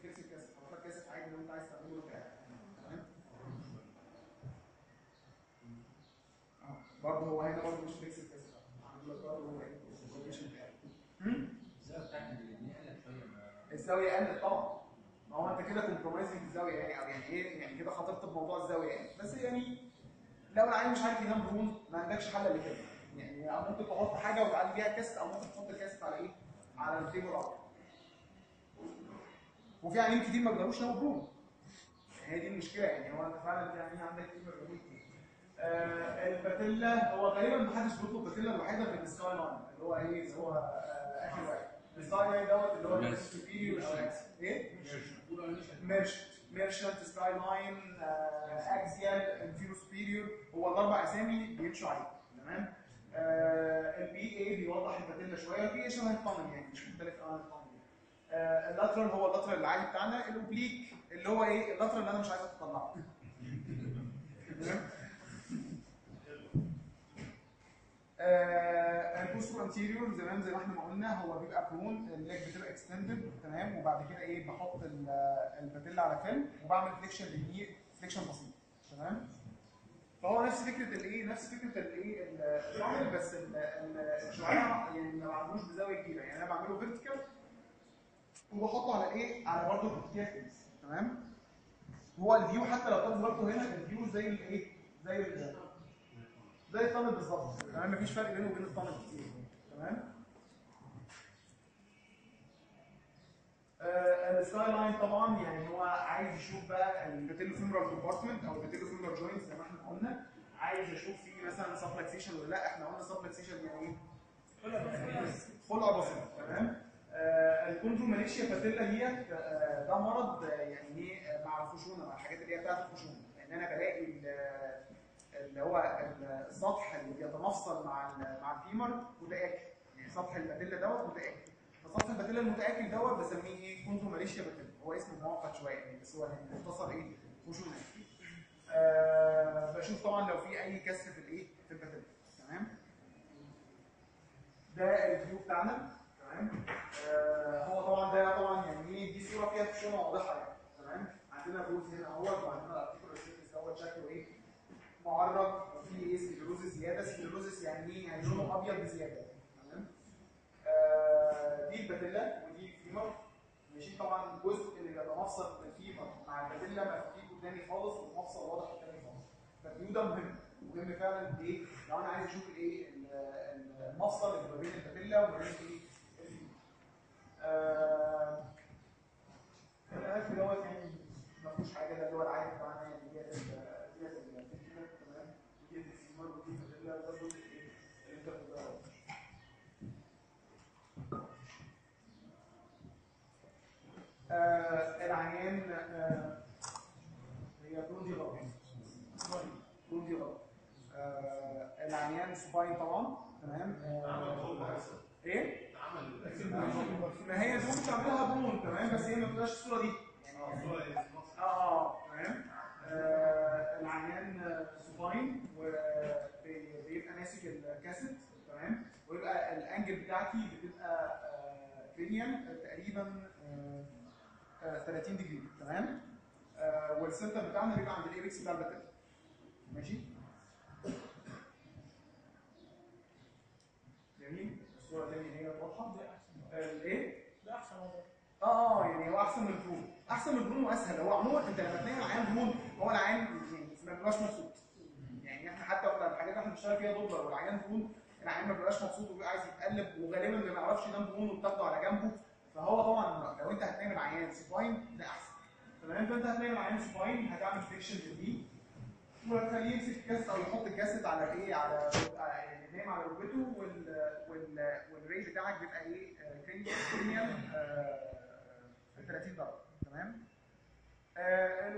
فيكس كاسيت هحط لك كاسيت عادي لو انت عايز تعمله له كده تمام اه برضه هو هنا برضه مش فيكس كاسيت عامل لك برضه هو ايه الكونديشن بتاعه هم؟ الزاويه بتاعت الاثنين قلت شويه ما الزاويه قلت طبعا ما هو انت كده كومبرومايزنج الزاويه يعني او يعني ايه يعني كده خاطرت بموضوع الزاويه يعني بس يعني لو العيل مش عارف ينام برون ما عندكش حل الا كده يعني ممكن تحط حاجه وتعلي بيها الكاست او ممكن تحط الكاست على ايه؟ على التيبل الاخر وفي عيانين كتير ما بيقدروش يناموا برون هي دي المشكله يعني هو انت فعلا في عيانين عندك كتير ما بيقدروش كتير آه الباتيلا هو غالبا ما حدش بيطلب باتيلا الوحيده غير السكاي لاين اللي هو ايه اللي هو آه اخر واحد السكاي لاين دوت اللي هو السوبيريور ايه؟ ميرشنت ميرشنت سكاي لاين اكسيال انفيرو سوبيريور هو الاربع اسامي بيمشوا عليه تمام البي اي بيوضح الباتيلا شويه البي اي شبه الفانل يعني مش مختلف عن الفانل آه اللاترال هو اللاترال العادي بتاعنا الاوبليك اللي هو ايه اللاترال اللي انا مش عايز اطلعه تمام آه البوستر انتيريور زمان زي ما احنا ما قلنا هو بيبقى برون الليج بتبقى اكستندد تمام وبعد كده ايه بحط ال- الباتيلا على فيلم وبعمل فليكشن للني فليكشن بسيط تمام فهو نفس فكره الايه نفس فكره الايه الفانل بس ال- ال- الشعاع يعني ما بعملوش بزاويه كبيره يعني انا بعمله فيرتيكال وبحطه على الايه على برضه الكيس تمام هو الفيو حتى لو تاخدوا بالكم هنا الفيو زي الايه زي ال زي الطنب بالظبط تمام مفيش فرق بينه وبين الطنب كتير تمام آه السكاي لاين طبعا يعني هو عايز يشوف بقى الباتيلو فيمورال كومبارتمنت او الباتيلو فيمورال جوينت زي ما احنا قلنا عايز اشوف فيه مثلا سبلكسيشن ولا لا احنا قلنا سبلكسيشن يعني ايه؟ خلع بسيط تمام آه الكونترو ماليشيا باتيلا ديت آه ده مرض آه، يعني ايه آه، مع الخشونه مع الحاجات اللي هي بتاعت الخشونه ان انا بلاقي ال- اللي هو ال- السطح اللي بيتمفصل مع ال- مع الفيمر متاكل يعني سطح الباتيلا دوت متاكل فسطح الباتيلا المتاكل دوت بسميه ايه كونترو ماليشيا باتيلا هو اسمه معقد شويه يعني بس هو يعني مختصر ايه خشونه آه بشوف طبعا لو في اي كسر في الايه في الباتيلا تمام ده الفيو بتاعنا تمام آه هو طبعا ده طبعا يعني ايه دي صوره فيها خشونه واضحه يعني تمام عندنا بروز هنا اهوت وعندنا الارتيكولار سيرفيس دوت شكله ايه معرض وفي ايه سكليروزس زياده سكليروزس يعني ايه يعني لونه ابيض بزياده تمام آه دي الباتيلا ودي الفيمر ماشي طبعا الجزء اللي بيتمفصل الفيمر مع الباتيلا مفكيك قدامي خالص والمفصل واضح قدامي خالص فالفيو ده مهم مهم فعلا ايه لو انا عايز اشوف الايه ال- المفصل اللي ما بين الباتيلا وما بين الايه الفيمر. آه، الألف دوت يعني ما فيهوش حاجه ده اللي هو العادي بتاعنا يعني ديت ال- ديت الفيمر تمام وديت الفيمر ودي الباتيلا ده الجزء الايه اللي انت بتدور آه العيان آه هي بلوندي غلط بلوندي غلط آه العيان سباين طبعا تمام آه ايه؟ ما هي ممكن تعملها برون تمام بس هي ما بتبقاش الصوره دي يعني اه اه تمام آه العيان سباين وبيبقى ماسك الكاسيت تمام ويبقى الانجل بتاعتي بتبقى كرينيال تقريبا آه، آه، 30 ديجري تمام آه، والسنتر بتاعنا بيبقى عند الايبكس بتاع الباتل ماشي جميل الصوره تاني هي واضحه الايه ده احسن والله اه اه يعني هو احسن من البرون احسن من البرون واسهل هو عموما انت لما تلاقي العيان برون هو العيان يعني ما بيبقاش مبسوط يعني احنا حتى في الحاجات اللي احنا بنشتغل فيها دوبلر والعيان برون العيان ما بيبقاش مبسوط وبيبقى عايز يتقلب وغالبا ما بيعرفش ينام برون وبتاخده على جنبه فهو طبعا لو انت هتنام العيان سباين ده احسن تمام فانت هتنام العيان سباين هتعمل فيكشن للدي وهتخليه يمسك الكاسيت او يحط الكاسيت على ايه على يعني ينام على ركبته وال وال والري بتاعك بيبقى ايه كرينيال 30 درجه تمام آه